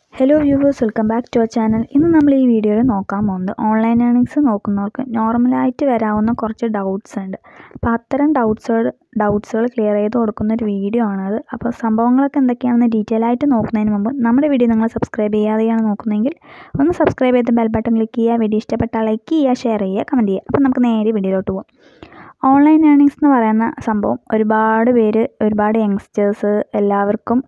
hello viewers welcome back to our channel ഇന്ന് നമ്മൾ ഈ വീഡിയോയിൽ നോക്കാൻ പോകുന്നത് ഓൺലൈൻ ഏണിങ്സ് നോക്കുന്നവർക്ക് നോർമലായിട്ട് വരാവുന്ന കുറച്ച് ഡൗട്ട്സ് ഉണ്ട് അപ്പോൾ അത്തരം ഡൗട്ട്സുകൾ ഡൗട്ട്സുകൾ ക്ലിയർ ചെയ്ത് കൊടുക്കുന്ന ഒരു വീഡിയോ ആണത് അപ്പോൾ സംഭവങ്ങളൊക്കെ എന്തൊക്കെയാണെന്ന് ഡീറ്റെയിൽ ആയിട്ട് നോക്കുന്നതിന് മുമ്പ് നമ്മുടെ വീഡിയോ നിങ്ങൾ സബ്സ്ക്രൈബ് ചെയ്യാതെയാണ് നോക്കുന്നതെങ്കിൽ ഒന്ന് സബ്സ്ക്രൈബ് ചെയ്ത് ബെൽ ബട്ടൺ ക്ലിക്ക് ചെയ്യുക വീഡിയോ ഇഷ്ടപ്പെട്ടാൽ ലൈക്ക് ചെയ്യുക ഷെയർ ചെയ്യുക കമൻറ്റ് ചെയ്യുക അപ്പോൾ നമുക്ക് നേരെ വീഡിയോയിലോട്ട് പോകാം ഓൺലൈൻ ഏണിങ്സ് എന്ന് പറയുന്ന സംഭവം ഒരുപാട് പേര് ഒരുപാട് യങ്സ്റ്റേഴ്സ് എല്ലാവർക്കും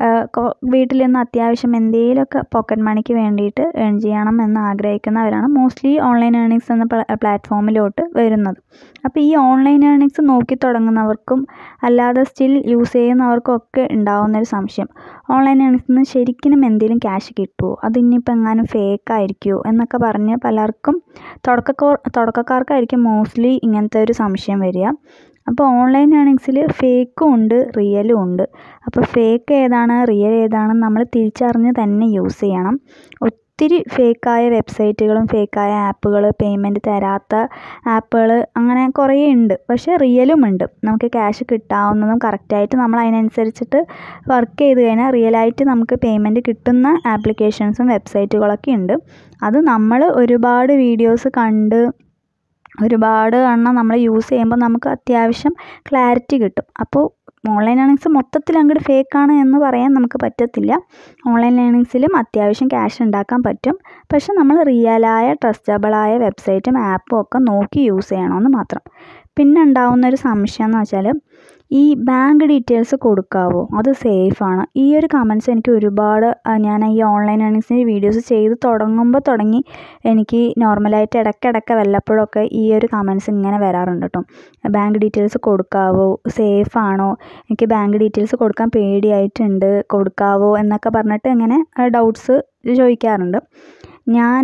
വീട്ടിൽ നിന്ന് അത്യാവശ്യം എന്തെങ്കിലുമൊക്കെ പോക്കറ്റ് മണിക്ക് വേണ്ടിയിട്ട് ഏൺ ചെയ്യണം എന്ന് ആഗ്രഹിക്കുന്നവരാണ് മോസ്റ്റ്ലി ഓൺലൈൻ ഏണിങ്സ് എന്ന പ്ലാറ്റ്ഫോമിലോട്ട് വരുന്നത് അപ്പോൾ ഈ ഓൺലൈൻ ഏണിങ്സ് നോക്കി തുടങ്ങുന്നവർക്കും അല്ലാതെ സ്റ്റിൽ യൂസ് ചെയ്യുന്നവർക്കും ഒക്കെ ഉണ്ടാവുന്നൊരു സംശയം ഓൺലൈൻ ഏണിങ്സിൽ നിന്ന് ശരിക്കും എന്തെങ്കിലും ക്യാഷ് കിട്ടുമോ അത് ഇനിയിപ്പോൾ എങ്ങാനും ഫേക്ക് ആയിരിക്കുമോ എന്നൊക്കെ പറഞ്ഞ് പലർക്കും തുടക്കക്കാർ തുടക്കക്കാർക്കായിരിക്കും മോസ്റ്റ്ലി ഇങ്ങനത്തെ ഒരു സംശയം വരിക അപ്പോൾ ഓൺലൈൻ ഏണിങ്സിൽ ഫേക്കും ഉണ്ട് റിയലും ഉണ്ട് അപ്പോൾ ഫേക്ക് ഏതാണ് റിയൽ ഏതാണെന്ന് നമ്മൾ തിരിച്ചറിഞ്ഞ് തന്നെ യൂസ് ചെയ്യണം ഒത്തിരി ഫേക്കായ വെബ്സൈറ്റുകളും ഫേക്കായ ആപ്പുകൾ പേയ്മെൻറ്റ് തരാത്ത ആപ്പുകൾ അങ്ങനെ കുറേ ഉണ്ട് പക്ഷേ റിയലും ഉണ്ട് നമുക്ക് ക്യാഷ് കിട്ടാവുന്നതും കറക്റ്റായിട്ട് നമ്മൾ അതിനനുസരിച്ചിട്ട് വർക്ക് ചെയ്ത് കഴിഞ്ഞാൽ റിയലായിട്ട് നമുക്ക് പേയ്മെൻറ്റ് കിട്ടുന്ന ആപ്ലിക്കേഷൻസും വെബ്സൈറ്റുകളൊക്കെ ഉണ്ട് അത് നമ്മൾ ഒരുപാട് വീഡിയോസ് കണ്ട് ഒരുപാട് എണ്ണം നമ്മൾ യൂസ് ചെയ്യുമ്പോൾ നമുക്ക് അത്യാവശ്യം ക്ലാരിറ്റി കിട്ടും അപ്പോൾ ഓൺലൈൻ ഏണിങ്സ് മൊത്തത്തിൽ അങ്ങോട്ട് ഫേക്കാണ് എന്ന് പറയാൻ നമുക്ക് പറ്റത്തില്ല ഓൺലൈൻ ഏണിങ്സിലും അത്യാവശ്യം ക്യാഷ് ഉണ്ടാക്കാൻ പറ്റും പക്ഷെ നമ്മൾ റിയലായ ട്രസ്റ്റബിളായ വെബ്സൈറ്റും ആപ്പും ഒക്കെ നോക്കി യൂസ് ചെയ്യണമെന്ന് മാത്രം പിന്നെ ഉണ്ടാവുന്ന ഒരു സംശയം എന്ന് വെച്ചാൽ ഈ ബാങ്ക് ഡീറ്റെയിൽസ് കൊടുക്കാവോ അത് സേഫാണ് ഈ ഒരു കമൻസ് എനിക്ക് ഒരുപാട് ഞാൻ ഈ ഓൺലൈൻ ഏണിങ്സിൻ്റെ വീഡിയോസ് ചെയ്ത് തുടങ്ങുമ്പോൾ തുടങ്ങി എനിക്ക് നോർമലായിട്ട് ഇടയ്ക്കിടയ്ക്ക് വല്ലപ്പോഴൊക്കെ ഈ ഒരു കമൻസ് ഇങ്ങനെ വരാറുണ്ട് കേട്ടോ ബാങ്ക് ഡീറ്റെയിൽസ് കൊടുക്കാവോ സേഫാണോ എനിക്ക് ബാങ്ക് ഡീറ്റെയിൽസ് കൊടുക്കാൻ പേടിയായിട്ടുണ്ട് കൊടുക്കാവോ എന്നൊക്കെ പറഞ്ഞിട്ട് ഇങ്ങനെ ഡൗട്ട്സ് ചോദിക്കാറുണ്ട് ഞാൻ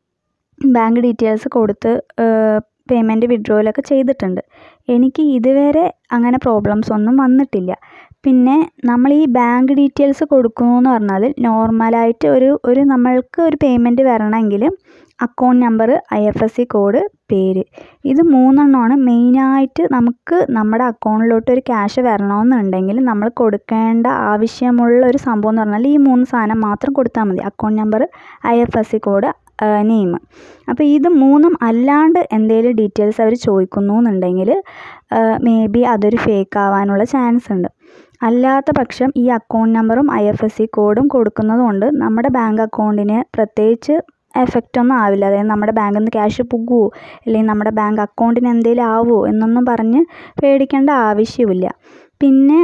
ബാങ്ക് ഡീറ്റെയിൽസ് കൊടുത്ത് പേയ്മെൻറ്റ് വിഡ്രോയിലൊക്കെ ചെയ്തിട്ടുണ്ട് എനിക്ക് ഇതുവരെ അങ്ങനെ പ്രോബ്ലംസ് ഒന്നും വന്നിട്ടില്ല പിന്നെ നമ്മൾ ഈ ബാങ്ക് ഡീറ്റെയിൽസ് കൊടുക്കുന്നു എന്ന് പറഞ്ഞാൽ നോർമലായിട്ട് ഒരു ഒരു നമ്മൾക്ക് ഒരു പേയ്മെൻറ്റ് വരണമെങ്കിൽ account number I F S C code പേര് ഇത് മൂന്നെണ്ണമാണ് മെയിനായിട്ട് നമുക്ക് നമ്മുടെ അക്കൗണ്ടിലോട്ട് ഒരു ക്യാഷ് വരണമെന്നുണ്ടെങ്കിൽ നമ്മൾ കൊടുക്കേണ്ട ആവശ്യമുള്ള ഒരു സംഭവം എന്ന് പറഞ്ഞാൽ ഈ മൂന്ന് സാധനം മാത്രം കൊടുത്താൽ മതി account number I F S C code name അപ്പോൾ ഇത് മൂന്നും അല്ലാണ്ട് എന്തെങ്കിലും ഡീറ്റെയിൽസ് അവർ ചോദിക്കുന്നു എന്നുണ്ടെങ്കിൽ മേ ബി അതൊരു ഫേക്ക് ആവാനുള്ള ചാൻസ് ഉണ്ട് അല്ലാത്ത പക്ഷം ഈ അക്കൗണ്ട് നമ്പറും ഐ എഫ് എസ് സി കോഡും കൊടുക്കുന്നത് കൊണ്ട് നമ്മുടെ ബാങ്ക് അക്കൗണ്ടിന് പ്രത്യേകിച്ച് എഫക്റ്റ് ഒന്നും ആവില്ല അതായത് നമ്മുടെ ബാങ്കിൽ നിന്ന് ക്യാഷ് പോകുമോ അല്ലെങ്കിൽ നമ്മുടെ ബാങ്ക് അക്കൗണ്ടിന് എന്തെങ്കിലും ആവുമോ എന്നൊന്നും പറഞ്ഞ് പേടിക്കേണ്ട ആവശ്യമില്ല പിന്നെ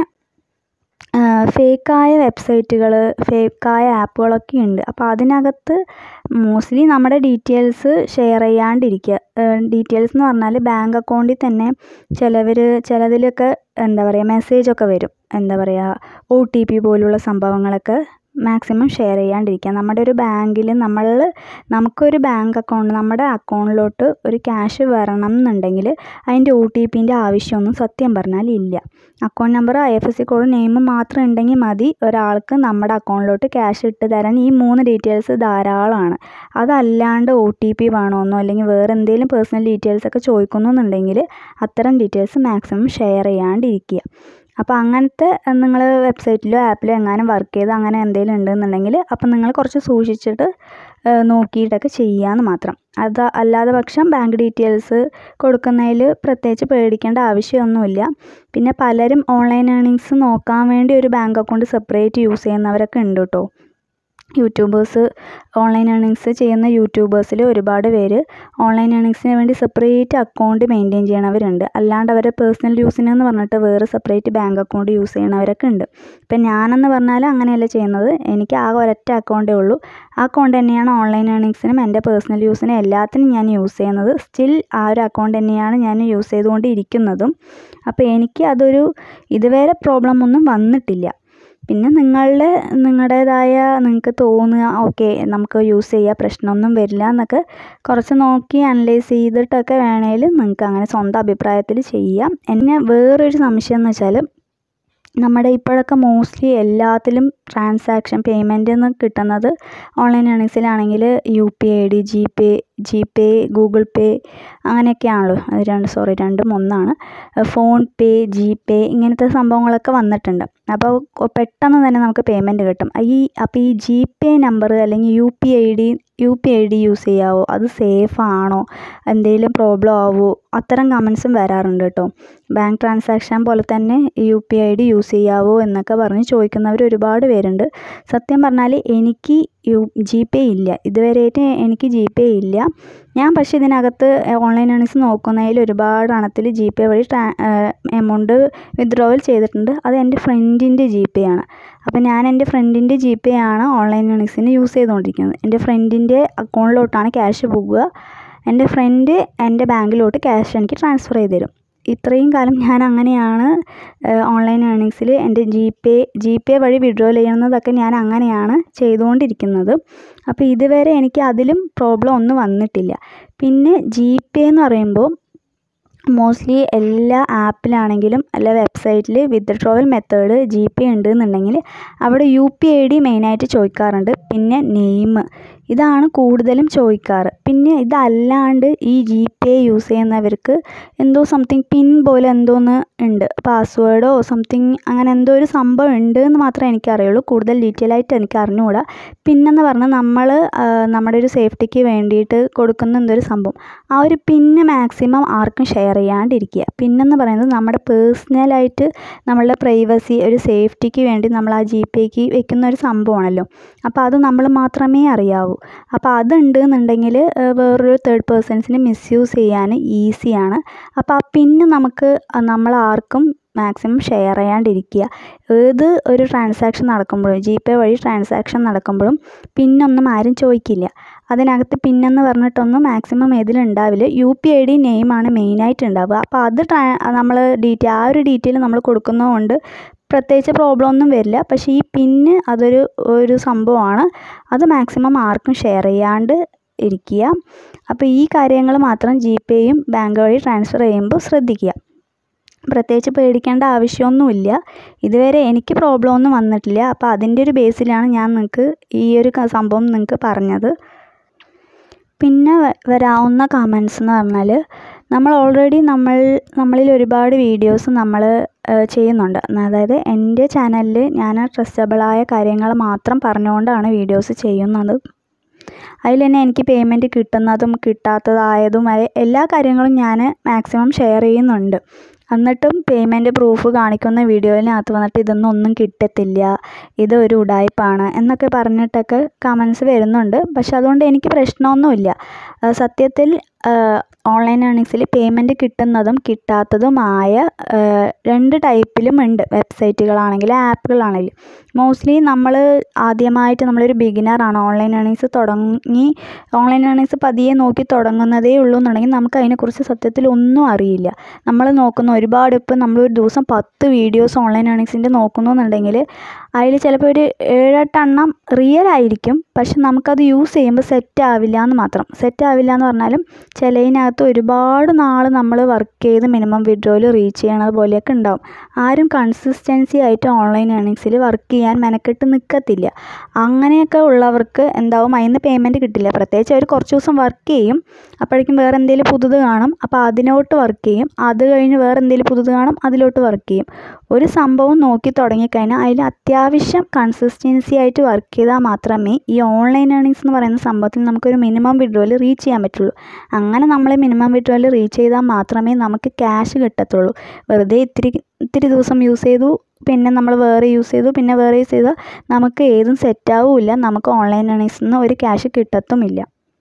ഫേക്കായ വെബ്സൈറ്റുകൾ ഫേക്കായ ആപ്പുകളൊക്കെ ഉണ്ട് അപ്പോൾ അതിനകത്ത് മോസ്റ്റ്ലി നമ്മുടെ ഡീറ്റെയിൽസ് ഷെയർ ചെയ്യാണ്ടിരിക്കുക ഡീറ്റെയിൽസ് എന്ന് പറഞ്ഞാൽ ബാങ്ക് അക്കൗണ്ടിൽ തന്നെ ചിലവർ ചിലതിലൊക്കെ എന്താ പറയുക മെസ്സേജൊക്കെ വരും എന്താ പറയുക ഒ ടി പി പോലുള്ള സംഭവങ്ങളൊക്കെ മാക്സിമം ഷെയർ ചെയ്യാണ്ടിരിക്കുക നമ്മുടെ ഒരു ബാങ്കിൽ നമ്മൾ നമുക്കൊരു ബാങ്ക് അക്കൗണ്ട് നമ്മുടെ അക്കൗണ്ടിലോട്ട് ഒരു ക്യാഷ് വരണം എന്നുണ്ടെങ്കിൽ അതിൻ്റെ ഒ ടി പിൻ്റെ ആവശ്യമൊന്നും സത്യം പറഞ്ഞാൽ ഇല്ല account number I F S C code name മാത്രം ഉണ്ടെങ്കിൽ മതി ഒരാൾക്ക് നമ്മുടെ അക്കൗണ്ടിലോട്ട് ക്യാഷ് ഇട്ട് തരാൻ ഈ മൂന്ന് ഡീറ്റെയിൽസ് ധാരാളമാണ് അതല്ലാണ്ട് ഒ ടി പി വേണമെന്നോ അല്ലെങ്കിൽ വേറെ എന്തെങ്കിലും പേഴ്സണൽ ഡീറ്റെയിൽസ് ഒക്കെ ചോദിക്കുന്നു എന്നുണ്ടെങ്കിൽ അത്തരം ഡീറ്റെയിൽസ് മാക്സിമം ഷെയർ ചെയ്യാണ്ടിരിക്കുക അപ്പോൾ അങ്ങനത്തെ നിങ്ങൾ വെബ്സൈറ്റിലോ ആപ്പിലോ എങ്ങാനും വർക്ക് ചെയ്ത് അങ്ങനെ എന്തെങ്കിലും ഉണ്ടെന്നുണ്ടെങ്കിൽ അപ്പം നിങ്ങൾ കുറച്ച് സൂക്ഷിച്ചിട്ട് നോക്കിയിട്ടൊക്കെ ചെയ്യാമെന്ന് മാത്രം അത് അല്ലാതെ പക്ഷം ബാങ്ക് ഡീറ്റെയിൽസ് കൊടുക്കുന്നതിൽ പ്രത്യേകിച്ച് പേടിക്കേണ്ട ആവശ്യമൊന്നുമില്ല പിന്നെ പലരും ഓൺലൈൻ ഏണിങ്സ് നോക്കാൻ വേണ്ടി ഒരു ബാങ്ക് അക്കൗണ്ട് സെപ്പറേറ്റ് യൂസ് ചെയ്യുന്നവരൊക്കെ ഉണ്ട് കേട്ടോ യൂട്യൂബേഴ്സ് ഓൺലൈൻ ഏണിങ്സ് ചെയ്യുന്ന യൂട്യൂബേഴ്സിൽ ഒരുപാട് പേര് ഓൺലൈൻ ഏണിങ്സിന് വേണ്ടി സെപ്പറേറ്റ് അക്കൗണ്ട് മെയിൻറ്റെയിൻ ചെയ്യണവരുണ്ട് അല്ലാണ്ട് അവരെ പേഴ്സണൽ യൂസിനെന്ന് പറഞ്ഞിട്ട് വേറെ സെപ്പറേറ്റ് ബാങ്ക് അക്കൗണ്ട് യൂസ് ചെയ്യണവരൊക്കെ ഉണ്ട് ഇപ്പം ഞാനെന്ന് പറഞ്ഞാൽ അങ്ങനെയല്ല ചെയ്യുന്നത് എനിക്ക് ആകെ ഒരൊറ്റ അക്കൗണ്ടേ ഉള്ളൂ ആ അക്കൗണ്ട് തന്നെയാണ് ഓൺലൈൻ ഏണിങ്സിനും എൻ്റെ പേഴ്സണൽ യൂസിനും എല്ലാത്തിനും ഞാൻ യൂസ് ചെയ്യുന്നത് സ്റ്റിൽ ആ ഒരു അക്കൗണ്ട് തന്നെയാണ് ഞാൻ യൂസ് ചെയ്തുകൊണ്ടിരിക്കുന്നതും അപ്പോൾ എനിക്ക് അതൊരു ഇതുവരെ പ്രോബ്ലം ഒന്നും വന്നിട്ടില്ല പിന്നെ നിങ്ങളുടെ നിങ്ങളുടേതായ നിങ്ങൾക്ക് തോന്നുക ഓക്കെ നമുക്ക് യൂസ് ചെയ്യാം പ്രശ്നമൊന്നും വരില്ല എന്നൊക്കെ കുറച്ച് നോക്കി അനലൈസ് ചെയ്തിട്ടൊക്കെ വേണേൽ നിങ്ങൾക്ക് അങ്ങനെ സ്വന്തം അഭിപ്രായത്തിൽ ചെയ്യാം എന്നെ വേറൊരു സംശയം എന്ന് വെച്ചാൽ നമ്മുടെ ഇപ്പോഴൊക്കെ മോസ്റ്റ്ലി എല്ലാത്തിലും ട്രാൻസാക്ഷൻ പേയ്മെൻ്റ് എന്ന് കിട്ടുന്നത് ഓൺലൈൻ ഏണിങ്സിലാണെങ്കിൽ U P I D G Pay G Pay Google Pay അങ്ങനെയൊക്കെയാണല്ലോ അത് രണ്ട് സോറി രണ്ടും ഒന്നാണ് ഫോൺ പേ ജി പേ ഇങ്ങനത്തെ സംഭവങ്ങളൊക്കെ വന്നിട്ടുണ്ട് അപ്പോൾ പെട്ടെന്ന് തന്നെ നമുക്ക് പേയ്മെൻറ്റ് കിട്ടും ഈ അപ്പോൾ ഈ ജി പേ നമ്പർ അല്ലെങ്കിൽ U P I D U P I D use ചെയ്യാവോ അത് സേഫ് ആണോ എന്തെങ്കിലും പ്രോബ്ലം ആവുമോ അത്തരം കമൻസും വരാറുണ്ട് കേട്ടോ ബാങ്ക് ട്രാൻസാക്ഷൻ പോലെ തന്നെ U P I D use ചെയ്യാവോ എന്നൊക്കെ പറഞ്ഞ് ചോദിക്കുന്നവർ ഒരുപാട് പേരുണ്ട് സത്യം പറഞ്ഞാൽ എനിക്ക് യു ജി പേ ഇല്ല ഇതുവരെയായിട്ട് എനിക്ക് ജി പേ ഇല്ല ഞാൻ പക്ഷേ ഇതിനകത്ത് ഓൺലൈൻ ഏണിങ്സ് നോക്കുന്നതിൽ ഒരുപാട് എണ്ണത്തിൽ ജി പേ വഴി ട്രാ എമൗണ്ട് വിത്ഡ്രോവൽ ചെയ്തിട്ടുണ്ട് അത് എൻ്റെ ഫ്രണ്ടിൻ്റെ ജി പേ ആണ് അപ്പോൾ ഞാൻ എൻ്റെ ഫ്രണ്ടിൻ്റെ ജി പേ ആണ് ഓൺലൈൻ ഏണിങ്സിന് യൂസ് ചെയ്തുകൊണ്ടിരിക്കുന്നത് എൻ്റെ ഫ്രണ്ടിൻ്റെ അക്കൗണ്ടിലോട്ടാണ് ക്യാഷ് പോകുക എൻ്റെ ഫ്രണ്ട് എൻ്റെ ബാങ്കിലോട്ട് ക്യാഷ് എനിക്ക് ട്രാൻസ്ഫർ ചെയ്ത് തരും ഇത്രയും കാലം ഞാൻ അങ്ങനെയാണ് ഓൺലൈൻ ഏണിങ്സിൽ എൻ്റെ ജി പേ ജി പേ വഴി വിഡ്രോൽ ചെയ്യുന്നതൊക്കെ ഞാൻ അങ്ങനെയാണ് ചെയ്തുകൊണ്ടിരിക്കുന്നത് അപ്പോൾ ഇതുവരെ എനിക്ക് അതിലും പ്രോബ്ലം ഒന്നും വന്നിട്ടില്ല പിന്നെ ജി പേ എന്ന് പറയുമ്പോൾ മോസ്റ്റ്ലി എല്ലാ ആപ്പിലാണെങ്കിലും അല്ല വെബ്സൈറ്റിൽ വിത്ഡ്രോവൽ മെത്തേഡ് ജി പേ ഉണ്ട് എന്നുണ്ടെങ്കിൽ അവിടെ യു പി ഐ ഡി മെയിനായിട്ട് ചോദിക്കാറുണ്ട് പിന്നെ നെയിം ഇതാണ് കൂടുതലും ചോദിക്കാറ് പിന്നെ ഇതല്ലാണ്ട് ഈ ജി പേ യൂസ് ചെയ്യുന്നവർക്ക് എന്തോ സംതിങ് പിൻ പോലെ എന്തോന്ന് ഉണ്ട് പാസ്വേഡോ സംതിങ് അങ്ങനെ എന്തോ ഒരു സംഭവം ഉണ്ട് എന്ന് മാത്രമേ എനിക്കറിയുള്ളൂ കൂടുതൽ ഡീറ്റെയിൽ ആയിട്ട് എനിക്ക് അറിഞ്ഞുകൂടാ പിന്നെന്ന് പറഞ്ഞാൽ നമ്മൾ നമ്മുടെ ഒരു സേഫ്റ്റിക്ക് വേണ്ടിയിട്ട് കൊടുക്കുന്ന എന്തോ ഒരു സംഭവം ആ ഒരു പിന്ന് മാക്സിമം ആർക്കും ഷെയർ ചെയ്യാണ്ടിരിക്കുക പിന്നെന്ന് പറയുന്നത് നമ്മുടെ പേഴ്സണലായിട്ട് നമ്മളുടെ പ്രൈവസി ഒരു സേഫ്റ്റിക്ക് വേണ്ടി നമ്മൾ ആ ജി പേക്ക് വെക്കുന്ന ഒരു സംഭവമാണല്ലോ അപ്പോൾ അത് നമ്മൾ മാത്രമേ അറിയാവൂ അപ്പോൾ അതുണ്ട് എന്നുണ്ടെങ്കിൽ വേറൊരു തേർഡ് പേഴ്സൺസിന് മിസ്യൂസ് ചെയ്യാൻ ഈസിയാണ് അപ്പോൾ ആ പിന്ന് നമുക്ക് നമ്മൾ ആർക്കും മാക്സിമം ഷെയർ ചെയ്യാണ്ടിരിക്കുക ഏത് ഒരു ട്രാൻസാക്ഷൻ നടക്കുമ്പോഴും ജി പേ വഴി ട്രാൻസാക്ഷൻ നടക്കുമ്പോഴും പിന്നൊന്നും ആരും ചോദിക്കില്ല അതിനകത്ത് പിന്നെന്ന് പറഞ്ഞിട്ടൊന്നും മാക്സിമം ഇതിലുണ്ടാവില്ല യു പി ഐ ഡി നെയിമാണ് മെയിനായിട്ട് ഉണ്ടാവുക അപ്പോൾ അത് ട്രാ നമ്മൾ ഡീറ്റെയിൽ ആ ഒരു ഡീറ്റെയിൽ നമ്മൾ കൊടുക്കുന്നതുകൊണ്ട് പ്രത്യേകിച്ച് പ്രോബ്ലം ഒന്നും വരില്ല പക്ഷേ ഈ പിന്ന് അതൊരു ഒരു സംഭവമാണ് അത് മാക്സിമം ആർക്കും ഷെയർ ചെയ്യാണ്ട് ഇരിക്കുക അപ്പോൾ ഈ കാര്യങ്ങൾ മാത്രം ജി പേയും ബാങ്ക് വഴി ട്രാൻസ്ഫർ ചെയ്യുമ്പോൾ ശ്രദ്ധിക്കുക പ്രത്യേകിച്ച് പേടിക്കേണ്ട ആവശ്യമൊന്നുമില്ല ഇതുവരെ എനിക്ക് പ്രോബ്ലം ഒന്നും വന്നിട്ടില്ല അപ്പോൾ അതിൻ്റെ ഒരു ബേസിലാണ് ഞാൻ നിങ്ങൾക്ക് ഈ ഒരു സംഭവം നിങ്ങൾക്ക് പറഞ്ഞത് പിന്നെ വരാവുന്ന കമൻസ് എന്ന് പറഞ്ഞാൽ നമ്മൾ ഓൾറെഡി നമ്മൾ നമ്മളിൽ ഒരുപാട് വീഡിയോസ് നമ്മൾ ചെയ്യുന്നുണ്ട് അതായത് എൻ്റെ ചാനലിൽ ഞാൻ ട്രസ്റ്റബിളായ കാര്യങ്ങൾ മാത്രം പറഞ്ഞുകൊണ്ടാണ് വീഡിയോസ് ചെയ്യുന്നത് അതിൽ തന്നെ എനിക്ക് പേയ്മെൻറ്റ് കിട്ടുന്നതും കിട്ടാത്തതായതുമായ എല്ലാ കാര്യങ്ങളും ഞാൻ മാക്സിമം ഷെയർ ചെയ്യുന്നുണ്ട് എന്നിട്ടും പേയ്മെൻറ്റ് പ്രൂഫ് കാണിക്കുന്ന വീഡിയോയിനകത്ത് വന്നിട്ട് ഇതൊന്നും ഒന്നും കിട്ടത്തില്ല ഇത് ഒരു ഉടായ്പാണ് എന്നൊക്കെ പറഞ്ഞിട്ടൊക്കെ കമൻസ് വരുന്നുണ്ട് പക്ഷെ അതുകൊണ്ട് എനിക്ക് പ്രശ്നമൊന്നുമില്ല സത്യത്തിൽ ഓൺലൈൻ ഏണിങ്സിൽ പേയ്മെൻറ്റ് കിട്ടുന്നതും കിട്ടാത്തതുമായ രണ്ട് ടൈപ്പിലും ഉണ്ട് വെബ്സൈറ്റുകളാണെങ്കിലും ആപ്പുകളാണെങ്കിലും മോസ്റ്റ്ലി നമ്മൾ ആദ്യമായിട്ട് നമ്മളൊരു ബിഗിനറാണ് ഓൺലൈൻ ഏണിങ്സ് തുടങ്ങി ഓൺലൈൻ ഏണിങ്സ് പതിയെ നോക്കി തുടങ്ങുന്നതേ ഉള്ളൂ എന്നുണ്ടെങ്കിൽ നമുക്ക് അതിനെക്കുറിച്ച് സത്യത്തിൽ ഒന്നും അറിയില്ല നമ്മൾ നോക്കുന്ന ഒരുപാട് ഇപ്പം നമ്മളൊരു ദിവസം പത്ത് വീഡിയോസ് ഓൺലൈൻ ഏണിങ്സിൻ്റെ നോക്കുന്നു എന്നുണ്ടെങ്കിൽ അതിൽ ചിലപ്പോൾ ഒരു ഏഴെട്ടെണ്ണം റിയൽ ആയിരിക്കും പക്ഷെ നമുക്കത് യൂസ് ചെയ്യുമ്പോൾ സെറ്റ് ആവില്ല എന്ന് മാത്രം സെറ്റ് ആവില്ല എന്ന് പറഞ്ഞാലും ചിലതിനകത്ത് ഒരുപാട് നാൾ നമ്മൾ വർക്ക് ചെയ്ത് മിനിമം വിഡ്രോയിൽ റീച്ച് ചെയ്യണത് പോലെയൊക്കെ ഉണ്ടാവും ആരും കൺസിസ്റ്റൻസി ആയിട്ട് ഓൺലൈൻ ഏണിങ്സിൽ വർക്ക് ചെയ്യാൻ മെനക്കെട്ട് നിൽക്കത്തില്ല അങ്ങനെയൊക്കെ ഉള്ളവർക്ക് എന്താവും അതിൽ നിന്ന് പേയ്മെൻറ്റ് കിട്ടില്ല പ്രത്യേകിച്ച് അവർ കുറച്ച് ദിവസം വർക്ക് ചെയ്യും അപ്പോഴേക്കും വേറെ എന്തെങ്കിലും പുതുത് കാണും അപ്പോൾ അതിനോട്ട് വർക്ക് ചെയ്യും അത് കഴിഞ്ഞ് വേറെ എന്തെങ്കിലും പുതുത് കാണും അതിലോട്ട് വർക്ക് ചെയ്യും ഒരു സംഭവം നോക്കി തുടങ്ങിക്കഴിഞ്ഞാൽ അതിൽ അത്യാവശ്യം കൺസിസ്റ്റൻസി ആയിട്ട് വർക്ക് ചെയ്താൽ മാത്രമേ ഈ ഓൺലൈൻ ഏണിങ്സ് എന്ന് പറയുന്ന സംഭവത്തിൽ നമുക്കൊരു മിനിമം വിഡ്രോയിൽ റീച്ച് ചെയ്യാൻ പറ്റുള്ളൂ അങ്ങനെ നമ്മൾ മിനിമം വിഡ്രോയിൽ റീച്ച് ചെയ്താൽ മാത്രമേ നമുക്ക് ക്യാഷ് കിട്ടത്തുള്ളൂ വെറുതെ ഇത്തിരി ഇത്തിരി ദിവസം യൂസ് ചെയ്തു പിന്നെ നമ്മൾ വേറെ യൂസ് ചെയ്തു പിന്നെ വേറെ യൂസ് ചെയ്താൽ നമുക്ക് ഏതും സെറ്റാവില്ല നമുക്ക് ഓൺലൈൻ ഏണിങ്സിൽ നിന്ന് ഒരു ക്യാഷ് കിട്ടത്തുമില്ല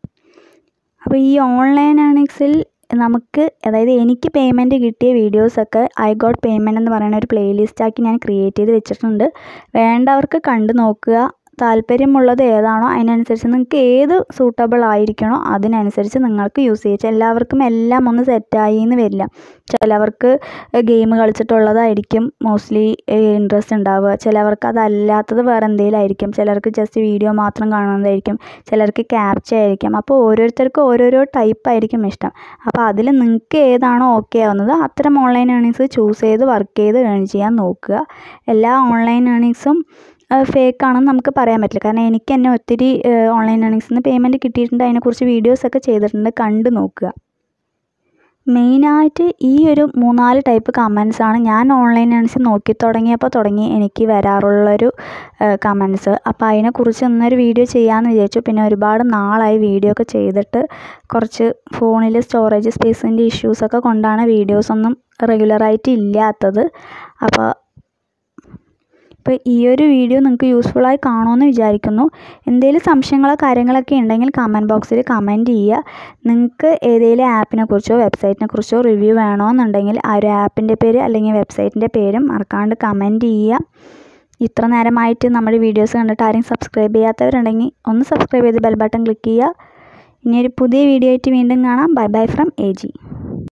അപ്പോൾ ഈ ഓൺലൈൻ ഏണിങ്സിൽ നമുക്ക് അതായത് എനിക്ക് പേയ്മെൻറ്റ് കിട്ടിയ വീഡിയോസൊക്കെ ഐ ഗോട്ട് പേയ്മെൻറ്റ് എന്ന് പറയുന്ന ഒരു പ്ലേലിസ്റ്റാക്കി ഞാൻ ക്രിയേറ്റ് ചെയ്ത് വെച്ചിട്ടുണ്ട് വേണ്ടവർക്ക് കണ്ടു നോക്കുക താല്പര്യമുള്ളത് ഏതാണോ അതിനനുസരിച്ച് നിങ്ങൾക്ക് ഏത് സൂട്ടബിൾ ആയിരിക്കണോ അതിനനുസരിച്ച് നിങ്ങൾക്ക് യൂസ് ചെയ്യാം എല്ലാവർക്കും എല്ലാം ഒന്ന് സെറ്റായി എന്ന് വരില്ല ചിലവർക്ക് ഗെയിം കളിച്ചിട്ടുള്ളതായിരിക്കും മോസ്റ്റ്ലി ഇൻട്രസ്റ്റ് ഉണ്ടാവുക ചിലവർക്ക് അതല്ലാത്തത് വേറെ എന്തെങ്കിലും ആയിരിക്കും ചിലർക്ക് ജസ്റ്റ് വീഡിയോ മാത്രം കാണുന്നതായിരിക്കും ചിലർക്ക് ക്യാപ്ചർ ആയിരിക്കും അപ്പോൾ ഓരോരുത്തർക്കും ഓരോരോ ടൈപ്പ് ആയിരിക്കും ഇഷ്ടം അപ്പോൾ അതിൽ നിങ്ങൾക്ക് ഏതാണോ ഓക്കെ ആവുന്നത് അത്തരം ഓൺലൈൻ ഏണിങ്സ് ചൂസ് ചെയ്ത് വർക്ക് ചെയ്ത് ഏൺ ചെയ്യാൻ നോക്കുക എല്ലാ ഓൺലൈൻ ഏണിങ്സും ഫേക്ക് ആണെന്ന് നമുക്ക് പറയാൻ പറ്റില്ല കാരണം എനിക്ക് തന്നെ ഒത്തിരി ഓൺലൈൻ ഏണിങ്സിൽ നിന്ന് പേയ്മെൻറ്റ് കിട്ടിയിട്ടുണ്ട് അതിനെക്കുറിച്ച് വീഡിയോസൊക്കെ ചെയ്തിട്ടുണ്ട് കണ്ടു നോക്കുക മെയിനായിട്ട് ഈ ഒരു മൂന്നാല് ടൈപ്പ് കമൻസാണ് ഞാൻ ഓൺലൈൻ ഏണിങ്സ് നോക്കി തുടങ്ങിയപ്പോൾ തുടങ്ങി എനിക്ക് വരാറുള്ളൊരു കമൻസ് അപ്പോൾ അതിനെക്കുറിച്ച് ഇന്നൊരു വീഡിയോ ചെയ്യാമെന്ന് വിചാരിച്ചു പിന്നെ ഒരുപാട് നാളായി വീഡിയോ ഒക്കെ ചെയ്തിട്ട് കുറച്ച് ഫോണിൽ സ്റ്റോറേജ് സ്പേസിൻ്റെ ഇഷ്യൂസൊക്കെ കൊണ്ടാണ് വീഡിയോസൊന്നും റെഗുലറായിട്ട് ഇല്ലാത്തത് അപ്പോൾ അപ്പോൾ ഈ ഒരു വീഡിയോ നിങ്ങൾക്ക് യൂസ്ഫുള്ളായി കാണുമെന്ന് വിചാരിക്കുന്നു എന്തെങ്കിലും സംശയങ്ങളോ കാര്യങ്ങളൊക്കെ ഉണ്ടെങ്കിൽ കമൻറ്റ് ബോക്സിൽ കമൻറ്റ് ചെയ്യുക നിങ്ങൾക്ക് ഏതെങ്കിലും ആപ്പിനെ കുറിച്ചോ വെബ്സൈറ്റിനെ കുറിച്ചോ റിവ്യൂ വേണമെന്നുണ്ടെങ്കിൽ ആ ഒരു ആപ്പിൻ്റെ പേര് അല്ലെങ്കിൽ വെബ്സൈറ്റിൻ്റെ പേരും മറക്കാണ്ട് കമൻറ്റ് ചെയ്യുക ഇത്ര നേരമായിട്ട് നമ്മുടെ വീഡിയോസ് കണ്ടിട്ട് ആരെയും സബ്സ്ക്രൈബ് ചെയ്യാത്തവരുണ്ടെങ്കിൽ ഒന്ന് സബ്സ്ക്രൈബ് ചെയ്ത് ബെൽ ബട്ടൺ ക്ലിക്ക് ചെയ്യുക ഇനി ഒരു പുതിയ വീഡിയോ ആയിട്ട് വീണ്ടും കാണാം bye bye from A G